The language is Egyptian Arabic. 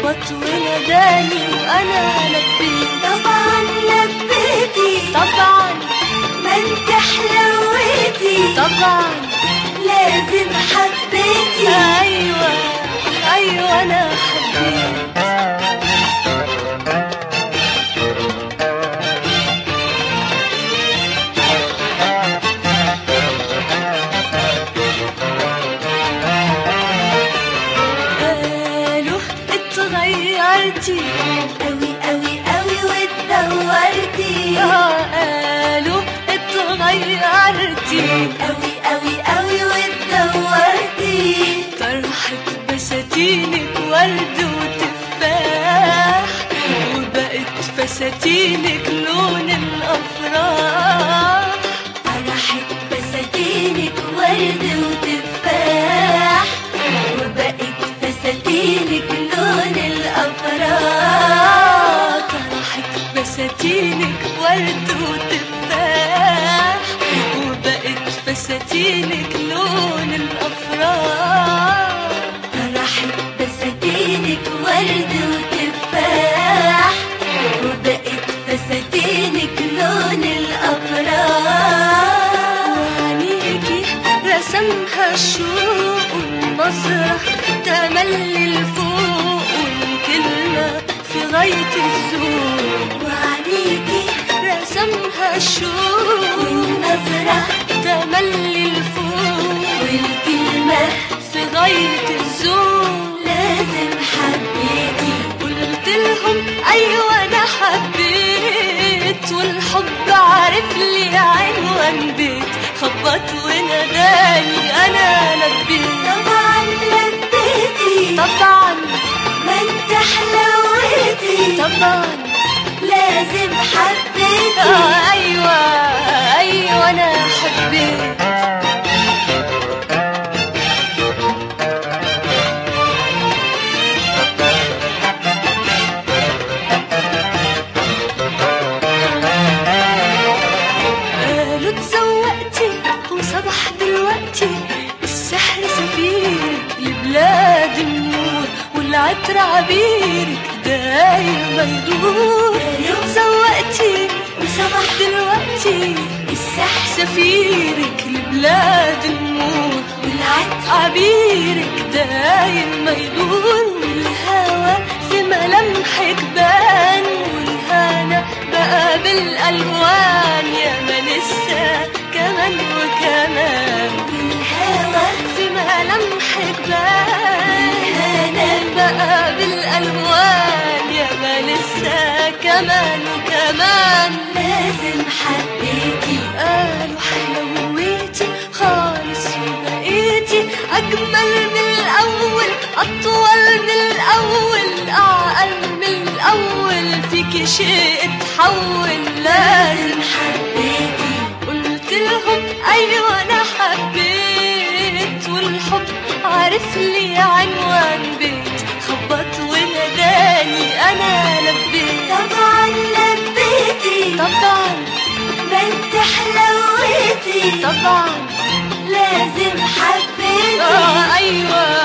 خبط وناداني وانا لبيت طبعا لبيتي طبعا ما انت حلوتي طبعا لازم حبيتي ايوه ايوه انا حبيت قالوا اتغيرتي قوي قوي قوي واتدورتي آه، قالوا اتغيرتي قوي قوي قوي واتدورتي طرحت بساتينك ورد وتفاح وبقت فساتينك لون الافراح فرحت بساتينك ورد وتفاح وبقت فساتينك لون الافراح طرحت بساتينك ورد وتفاح وبقت فساتينك لون الافراح فرحت بساتينك ورد وتفاح وبقت فساتينك لون الافراح وعينيكي رسمها الشوق والمسرح تملي لفوق والكلمة في غاية الذوق وعليكي رسمها الشوق والنظرة تملي لفوق والكلمة في غاية الذوق لازم حبيتي قلت لهم ايوه انا حبيت والحب عارف لي عنوان بيت خبط وناداني انا لبيت طبعا لبيتي طبعا ما انت حلوتي طبعا لازم حبيتي آه ايوه ايوه انا حبيت قالوا اتزوقتي وصبح دلوقتي السحر سفيرك لبلاد النور والعطر عبيرك دايما يدور قالوا اتزوقتي وصبح دلوقتي السحر سفيرك لبلاد النور والعطر عبيرك دايما يدور والهوى في ملامحك بان والهنا بقى بالالوان يا ما لسه كمان وكمان والهوى في ملامحك بان هنا بقى بالالوان يا ما لسه كمان وكمان لازم حبيتي قالوا حلويتي خالص وبقيتي أجمل من الأول أطول من الأول أعقل من الأول فيكي شيء اتحول لازم حبيتي قلت لهم أيوة أنا حبيت والحب عارف لي عنوان بيت خبط وناداني أنا لبيت طبعا لبيتي طبعا ما انت حلوتي طبعا لازم حبيتي آه أيوة